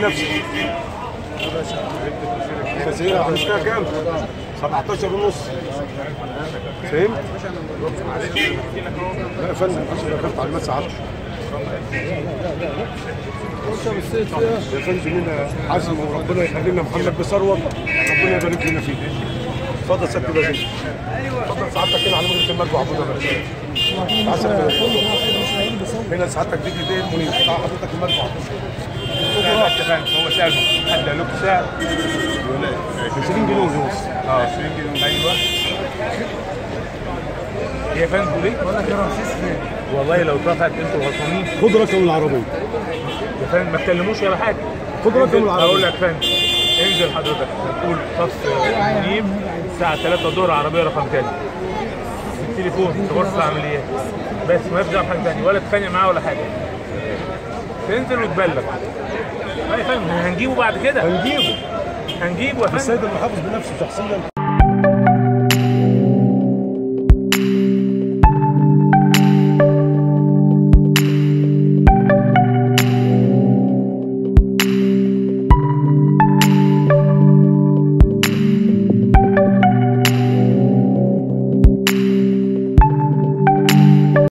بنفسك تسعيرة عملتها كام؟ 17 ونص فهمت؟ لا يا فندم عشان اخدت تعليمات سعادتك يا فندم هنا عزم وربنا يخلينا محمد بثروت ربنا يبارك لنا فيه اتفضل سيادة الوزير اتفضل سعادتك هنا على مجلس المجد وعبود الله عسل هنا سعادتك دي دي المنير بتاع حضرتك المجد وعبود لا اتفقنا هو سعر حد له سعر 20 جنيه ونص اه 20 جنيه ايوه هي فين تقول ايه؟ ولا كده رمسيس فين؟ والله لو اترفعت انتوا غلطانين خد رقم العربية يا فندم ما تكلموش ولا حاجه خد رقم انزل- العربية. اقول لك فندم انزل حضرتك تقول فصل منيب الساعه 3 الظهر عربيه رقم كذا التليفون في غرفه العمليات بس ما يفضل حاجه ثانيه ولا تتخانق معاه ولا حاجه تنزل وتبلغ لا يا فندم هنجيبه بعد كده هنجيبه هنجيبه يا فندم السيد المحافظ بنفسه شخصيا